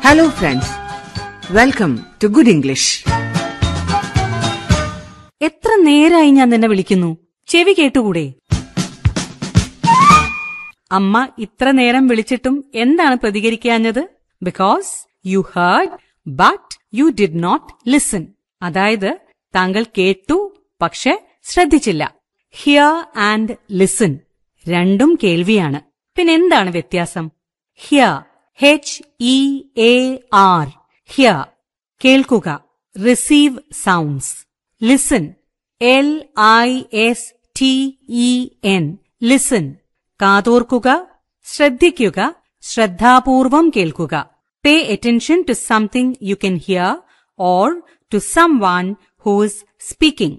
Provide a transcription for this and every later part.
Hello, friends. Welcome to Good English. എത്ര നേരായി ഞാൻ നിന്നെ വിളിക്കുന്നു ചെവി കേട്ടുകൂടെ അമ്മ ഇത്ര നേരം വിളിച്ചിട്ടും എന്താണ് പ്രതികരിക്കാഞ്ഞത് because you heard but you did not listen അതായത് താങ്കൾ കേട്ടു പക്ഷെ ശ്രദ്ധിച്ചില്ല ഹിയർ ആൻഡ് ലിസൺ രണ്ടും കേൾവിയാണ് പിന്നെ എന്താണ് വ്യത്യാസം hear H E A R hear കേൾക്കുക receive sounds listen L I S T E N listen കാതോർക്കുക ശ്രദ്ധിക്കുക ശ്രദ്ധാപൂർവം കേൾക്കുക pay attention to something you can hear or to someone who's speaking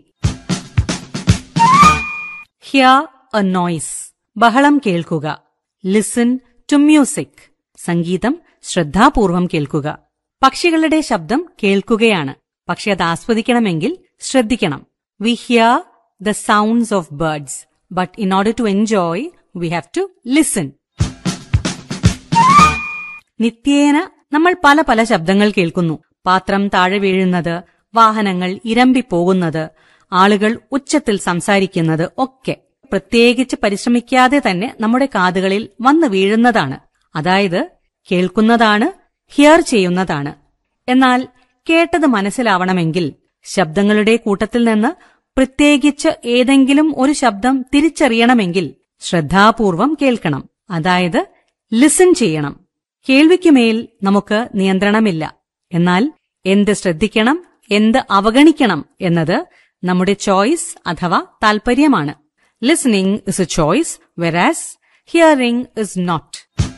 hear a noise ബഹളം കേൾക്കുക listen to music സംഗീതം ശ്രദ്ധാപൂർവം കേൾക്കുക പക്ഷികളുടെ ശബ്ദം കേൾക്കുകയാണ് പക്ഷെ അത് ആസ്വദിക്കണമെങ്കിൽ ശ്രദ്ധിക്കണം we hear the sounds of birds but in order to enjoy we have to listen നിത്യേന നമ്മൾ പല പല ശബ്ദങ്ങൾ കേൾക്കുന്നു പാത്രം താഴെ വീഴുന്നത് വാഹനങ്ങൾ ഇരമ്പിപ്പോകുന്നത് ആളുകൾ ഉച്ചത്തിൽ സംസാരിക്കുന്നത് ഒക്കെ പ്രത്യേകിച്ച് പരിശ്രമിക്കാതെ തന്നെ നമ്മുടെ കാതുകളിൽ വന്നു വീഴുന്നതാണ് അതായത് കേൾക്കുന്നതാണ് ഹിയർ ചെയ്യുന്നതാണ് എന്നാൽ കേട്ടത് മനസ്സിലാവണമെങ്കിൽ ശബ്ദങ്ങളുടെ കൂട്ടത്തിൽ നിന്ന് പ്രത്യേകിച്ച് ഏതെങ്കിലും ഒരു ശബ്ദം തിരിച്ചറിയണമെങ്കിൽ ശ്രദ്ധാപൂർവം കേൾക്കണം അതായത് ലിസൺ ചെയ്യണം കേൾവിക്കുമേൽ നമുക്ക് നിയന്ത്രണമില്ല എന്നാൽ എന്ത് ശ്രദ്ധിക്കണം എന്ത് അവഗണിക്കണം എന്നത് നമ്മുടെ ചോയ്സ് അഥവാ താൽപര്യമാണ് listening is a choice whereas hearing is not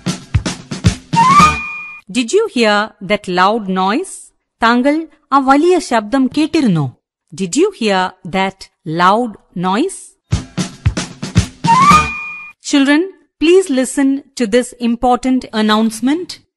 did you hear that loud noise താങ്കൾ ആ വലിയ ശബ്ദം കേട്ടിരുന്നോ did you hear that loud noise Children, please listen to this important announcement.